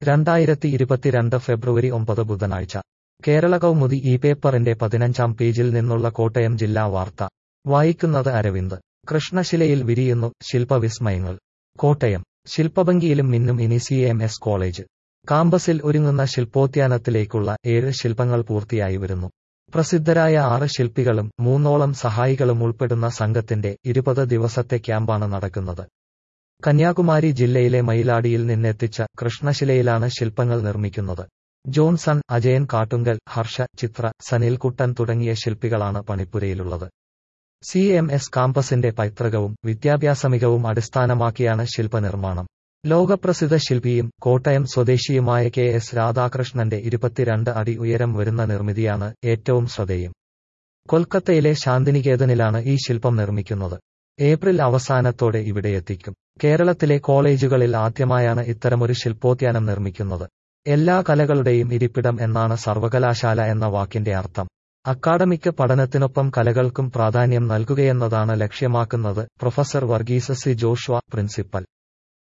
രണ്ടായിരത്തി ഇരുപത്തിരണ്ട് ഫെബ്രുവരി ഒമ്പത് ബുധനാഴ്ച കേരള കൗമുദി ഈ പേപ്പറിന്റെ പതിനഞ്ചാം പേജിൽ നിന്നുള്ള കോട്ടയം ജില്ലാ വാർത്ത വായിക്കുന്നത് അരവിന്ദ് കൃഷ്ണശിലയിൽ വിരിയുന്നു ശില്പവിസ്മയങ്ങൾ കോട്ടയം ശില്പഭംഗിയിലും മിന്നും ഇനി സി എം എസ് കോളേജ് കാമ്പസിൽ ഒരുങ്ങുന്ന ശില്പോദ്യാനത്തിലേക്കുള്ള ഏഴ് ശില്പങ്ങൾ പൂർത്തിയായി വരുന്നു പ്രസിദ്ധരായ ആറ് ശില്പികളും മൂന്നോളം സഹായികളും ഉൾപ്പെടുന്ന സംഘത്തിന്റെ ഇരുപത് ദിവസത്തെ ക്യാമ്പാണ് നടക്കുന്നത് കന്യാകുമാരി ജില്ലയിലെ മയിലാടിയിൽ നിന്നെത്തിച്ച കൃഷ്ണശിലയിലാണ് ശില്പങ്ങൾ നിർമ്മിക്കുന്നത് ജോൺസൺ അജയൻ കാട്ടുങ്കൽ ഹർഷ ചിത്ര സനിൽകുട്ടൻ തുടങ്ങിയ ശില്പികളാണ് പണിപ്പുരയിലുള്ളത് സി എം എസ് കാമ്പസിന്റെ പൈതൃകവും വിദ്യാഭ്യാസമികവും അടിസ്ഥാനമാക്കിയാണ് ശില്പനിർമ്മാണം ലോകപ്രസിദ്ധ ശില്പിയും കോട്ടയം സ്വദേശിയുമായ കെ എസ് രാധാകൃഷ്ണന്റെ ഇരുപത്തിരണ്ട് അടി ഉയരം വരുന്ന നിർമ്മിതിയാണ് ഏറ്റവും ശ്രദ്ധേയം കൊൽക്കത്തയിലെ ശാന്തിനികേതനിലാണ് ഈ ശില്പം നിർമ്മിക്കുന്നത് ഏപ്രിൽ അവസാനത്തോടെ ഇവിടെയെത്തിക്കും കേരളത്തിലെ കോളേജുകളിൽ ആദ്യമായാണ് ഇത്തരമൊരു ശില്പോദ്യാനം നിർമ്മിക്കുന്നത് എല്ലാ കലകളുടെയും ഇരിപ്പിടം എന്നാണ് സർവകലാശാല എന്ന വാക്കിന്റെ അർത്ഥം അക്കാഡമിക് പഠനത്തിനൊപ്പം കലകൾക്കും പ്രാധാന്യം നൽകുകയെന്നതാണ് ലക്ഷ്യമാക്കുന്നത് professor Varghese C Joshua principal